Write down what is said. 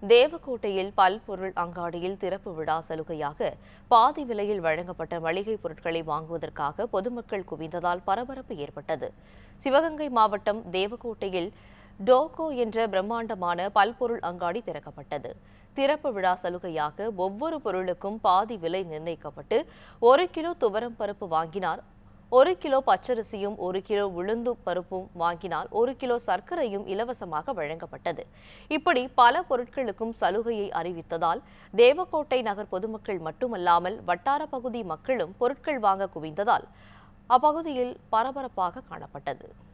தேவக்கோட்டையில் பல்பொருள் அங்காடியில் திறப்பு விழா சலுகையாக பாதி விலையில் வழங்கப்பட்ட மளிகை பொருட்களை வாங்குவதற்காக பொதுமக்கள் குவிந்ததால் பரபரப்பு ஏற்பட்டது சிவகங்கை மாவட்டம் தேவக்கோட்டையில் டோகோ என்ற பிரம்மாண்டமான பல்பொருள் அங்காடி திறக்கப்பட்டது திறப்பு விழா சலுகையாக ஒவ்வொரு பொருளுக்கும் பாதி விலை நிர்ணயிக்கப்பட்டு ஒரு கிலோ துவரம் பருப்பு வாங்கினார் ஒரு கிலோ பச்சரிசியும் ஒரு கிலோ உளுந்து பருப்பும் வாங்கினால் ஒரு கிலோ சர்க்கரையும் இலவசமாக வழங்கப்பட்டது இப்படி பல பொருட்களுக்கும் சலுகையை அறிவித்ததால் தேவக்கோட்டை நகர் பொதுமக்கள் மட்டுமல்லாமல் வட்டார பகுதி மக்களும் பொருட்கள் வாங்க குவிந்ததால் அப்பகுதியில் பரபரப்பாக காணப்பட்டது